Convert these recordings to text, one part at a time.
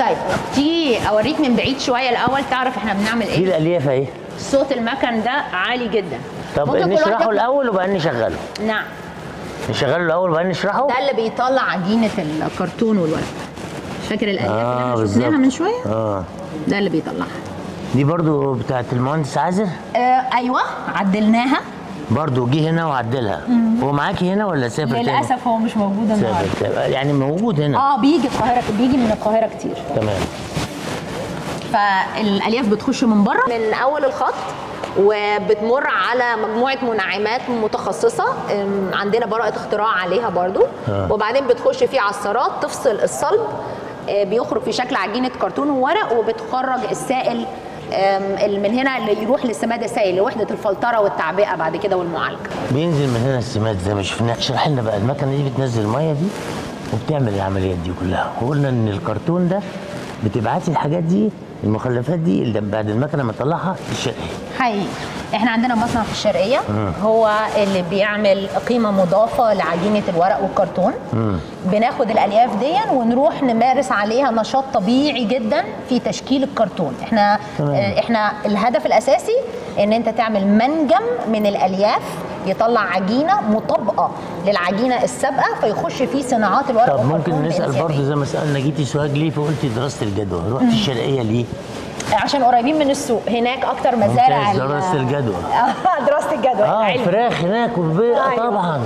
طيب تيجي اوريك من بعيد شويه الاول تعرف احنا بنعمل دي ايه الالياف اهي صوت المكن ده عالي جدا طب ممكن كل واحد نشرحه ياخد- الاول وبعدين نشغله نعم نشغله الاول وبعدين نشرحه ده اللي بيطلع عجينه الكرتون والورق فاكر الالياف اللي اه احنا بالظبط شفناها من شويه اه ده اللي بيطلعها دي برضو بتاعت المهندس عازر آه ايوه عدلناها برضو جه هنا وعدلها هو معاكي هنا ولا سافر تاني؟ للاسف هو مش موجود النهارده سافر تاني. يعني موجود هنا اه بيجي القاهره بيجي من القاهره كتير تمام فالالياف بتخش من بره من اول الخط وبتمر على مجموعه منعمات متخصصه أم، عندنا براءه اختراع عليها برضو آه. وبعدين بتخش في عصارات تفصل الصلب آه، بيخرج في شكل عجينه كرتون وورق وبتخرج السائل أم، اللي من هنا اللي يروح للسماد السائل لوحده الفلتره والتعبئه بعد كده والمعالجه بينزل من هنا السماد زي ما شفنا اشرح لنا بقى المكنه دي بتنزل الميه دي وبتعمل العمليات دي كلها وقلنا ان الكرتون ده بتبعتي الحاجات دي المخلفات دي اللي بعد المكنه ما تطلعها الشرقيه حقيقي احنا عندنا مصنع في الشرقيه هو اللي بيعمل قيمه مضافه لعجينه الورق والكرتون بناخد الالياف دي ونروح نمارس عليها نشاط طبيعي جدا في تشكيل الكرتون احنا تمام. اه احنا الهدف الاساسي ان انت تعمل منجم من الالياف يطلع عجينه مطابقه للعجينه السابقه فيخش فيه صناعات الورق طب والكرتون ممكن نسال بانسيابية. برضه زي ما سالنا جيتي سوهاج ليه فقلتي دراسه الجدوى رحت الشرقيه ليه؟ عشان قريبين من السوق هناك اكتر مزارع ممتاز، ال- دراسة الجدوى. آه، دراسه الجدوى اه علم. الفراخ هناك والبيض أيوة. طبعا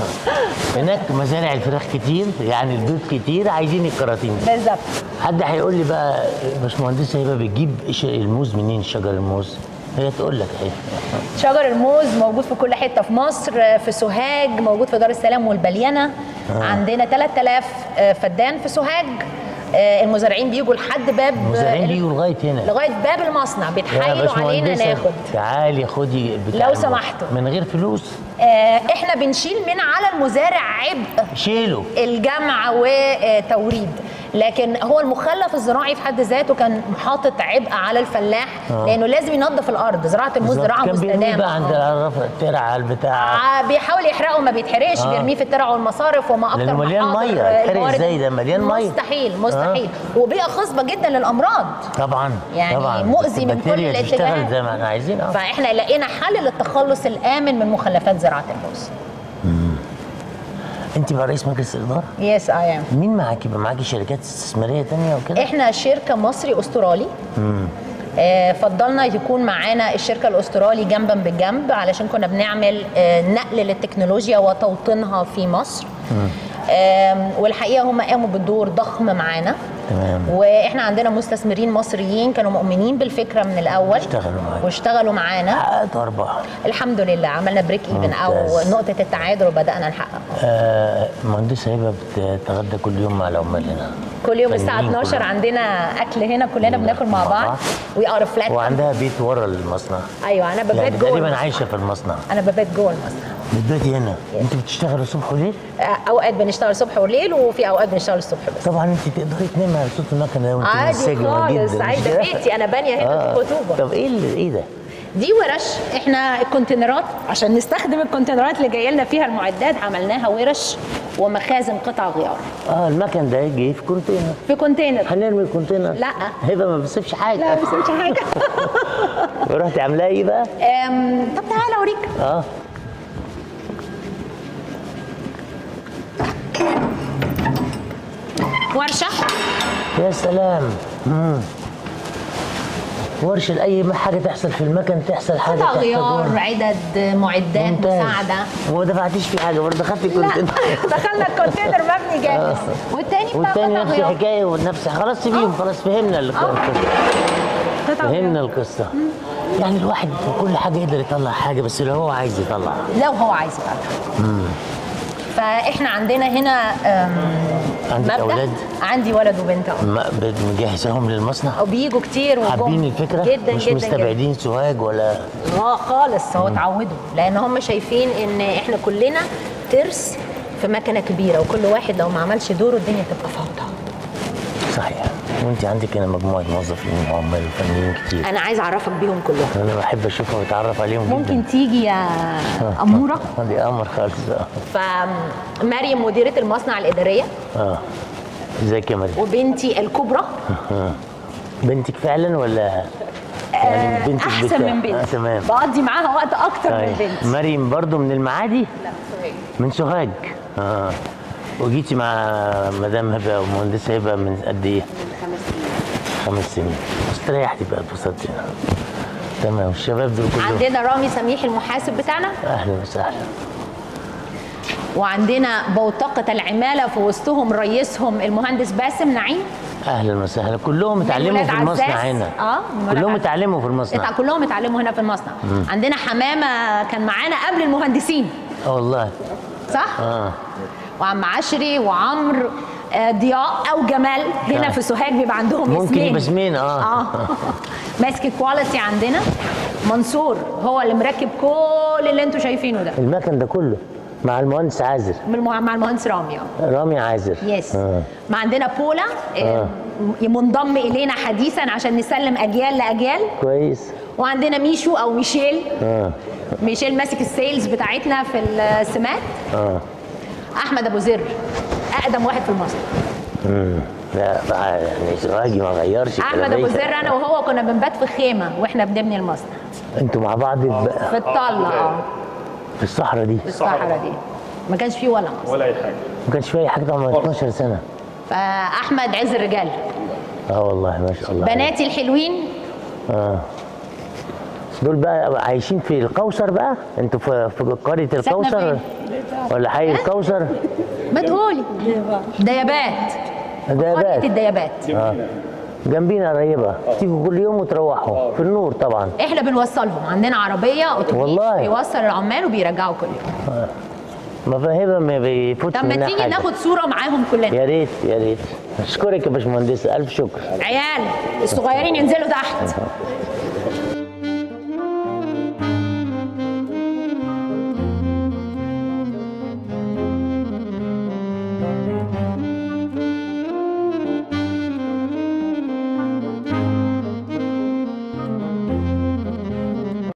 هناك مزارع الفراخ كتير يعني البيض كتير عايزين الكراتين دي. بالظبط حد هيقول لي بقى باشمهندسه هبه بتجيب ش- الموز منين شجر الموز؟ هي تقول لك اهي شجر الموز موجود في كل حته في مصر في سوهاج موجود في دار السلام والبليانه آه. عندنا 3000 آه، فدان في سوهاج آه، المزارعين بيجوا لحد باب المزارعين ال- بيجوا لغايه هنا لغايه باب المصنع يا بيتحايلوا علينا باشمهندسة، ناخد تعالي خدي بتاع لو الموز. سمحتوا. من غير فلوس آه، احنا بنشيل من على المزارع عبء شيله الجمع وتوريد لكن هو المخلف الزراعي في حد ذاته كان حاطط عبء على الفلاح آه. لانه لازم ينظف الارض زراعه الموز زراعه كان بيرميه مستدامه بقى عند آه. العرافه الترعه البتاع آه، بيحاول يحرقه ما بيتحرقش آه. بيرميه في الترع والمصارف وما اكتر لأنه مليان محاضر مية، آه، يتحرق الموارد. إزاي ده؟ مليان مية. مستحيل مستحيل وبيئه خصبه جدا للامراض طبعا يعني طبعا مؤذي من البكتيريا كل تشتغل الاتجاهات. زي ما احنا عايزين اه فاحنا لقينا حل للتخلص الامن من مخلفات زراعه الموز انت بقى رئيس مجلس الاداره يس اي ام مين معاكي بقى معاكي شركات استثماريه تانية وكده احنا شركه مصري استرالي آه، فضلنا يكون معانا الشركه الاسترالي جنبا بجنب علشان كنا بنعمل آه، نقل للتكنولوجيا وتوطينها في مصر آم، والحقيقه هم قاموا بدور ضخم معانا تمام واحنا عندنا مستثمرين مصريين كانوا مؤمنين بالفكره من الاول اشتغلوا معاك. واشتغلوا معانا حققت ارباح الحمد لله عملنا بريك ايفن او ممتاز. نقطه التعادل وبدانا نحقق آه مهندسه هبه بتتغدى كل يوم مع العمال هنا كل يوم الساعه فنانين 12 كلهم. عندنا اكل هنا كلنا بناكل مع مع بعض بعض. وي ار فلات وعندها بيت ورا المصنع ايوه انا ببات يعني جوه تقريبا المصنع. عايشه في المصنع انا ببات جوه المصنع بتباتي هنا انت بتشتغلي صبح وليل آه، اوقات بنشتغل صبح وليل وفي اوقات بنشتغل الصبح بس طبعا انت تقدري تنامي على صوت المكنه ده وانت عادي منسجمه خالص جدا عادي ده بيتي انا بانيه هنا في الخطوبه طب ايه اللي ايه ده؟ دي ورش احنا الكونتينرات عشان نستخدم الكونتينرات اللي جايه لنا فيها المعدات عملناها ورش ومخازن قطع غيار اه المكن ده جه في كونتينر في كونتينر هنرمي الكونتينر لا. هبه ما بيصيبش حاجه لا مش مش حاجه رحتي عاملاها ايه بقى؟ أم، طب تعالى اوريك اه ورشه يا سلام مم. ورشه لاي حاجه تحصل في المكن تحصل حاجه قطع تحت غيار جوه. عدد معدات ممتاز. مساعده وما دفعتيش في حاجه برضه دخلتي لا كونتينر دخلنا الكونتينر مبني جاهز والتاني بتاع والتاني قطع نفس غيار الحكايه ونفس خلاص سيبيهم خلاص فهمنا الق- آه. القصه قطع فهمنا غيار القصه يعني الواحد في كل حاجه يقدر يطلع حاجه بس لو هو عايز يطلع لو هو عايز يطلع فاحنا عندنا هنا أم، عندك مبدأ أولاد؟ عندي ولد وبنت أهو. ما- مجهزاهم للمصنع وبيجوا كتير وجم حابين الفكره جدا مش جدا جدا مستبعدين سوهاج ولا اه خالص هو اتعودوا لان هم شايفين ان احنا كلنا ترس في مكنه كبيره وكل واحد لو ما عملش دوره الدنيا تبقى فوضى صحيح وانت عندك هنا مجموعه موظفين وعمال وفنيين كتير انا عايز اعرفك بيهم كلهم انا بحب اشوفها واتعرف عليهم جدا ممكن تيجي يا اموره دي امر خالص اه فمريم مديره المصنع الاداريه اه ازيك يا مريم وبنتي الكبرى بنتك فعلا ولا يعني بنتك احسن بتاع- من بنتي آه تمام بقضي معاها وقت اكتر من طيب. بنتي مريم برضو من المعادي من سوهاج اه وجيتي مع مدام هبه ومهندسه هبه من قد ايه؟ خمس سنين استريحتي بقى اتبسطتي تمام الشباب دول كلهم عندنا رامي سميح المحاسب بتاعنا اهلا وسهلا وعندنا بوتقة العمالة في وسطهم رئيسهم المهندس باسم نعيم اهلا وسهلا كلهم اتعلموا ولاد في المصنع عزاز. هنا اه من ولاد كلهم عزاز. اتعلموا في المصنع اتع- كلهم اتعلموا هنا في المصنع عندنا حمامة كان معانا قبل المهندسين اه والله صح؟ اه وعم عشري وعمرو آه، ضياء او جمال هنا آه. في سوهاج بيبقى عندهم ممكن اسمين يبقى اسمين اه اه ماسك كواليتي عندنا منصور هو اللي مركب كل اللي انتوا شايفينه ده المكن ده كله مع المهندس عازر من المه- مع المهندس رامي اه رامي عازر يس آه. ما عندنا بولا آه. منضم الينا حديثا عشان نسلم اجيال لاجيال كويس وعندنا ميشو او ميشيل اه ميشيل ماسك السيلز بتاعتنا في السمات اه احمد ابو زر اقدم واحد في المصنع امم لا بقى يعني سواجي ما غيرش احمد ابو الكلام ده. زر انا وهو كنا بنبات في خيمه واحنا بنبني المصنع انتوا مع بعض بقى في الطله اه في الصحراء دي في الصحراء دي ما كانش فيه ولا مصنع ولا اي حاجه ما كانش فيها حاجه طبعا 12 سنه فاحمد عز الرجال اه والله ما شاء الله بناتي الحلوين اه دول بقى عايشين في الكوثر بقى انتوا في في قريه الكوثر فين؟ ولا حي الكوثر ما تقولي ديابات ده قرية بات الديابات جنبينا قريبه تيجوا كل يوم وتروحوا في النور طبعا احنا بنوصلهم عندنا عربيه اوتوبيس والله. بيوصل العمال وبيرجعوا كل يوم مفاهيمها ما بيفوتش طب ما منها تيجي حاجه ناخد صوره معاهم كلنا يا ريت يا ريت اشكرك يا باشمهندس الف شكر عيال الصغيرين ينزلوا تحت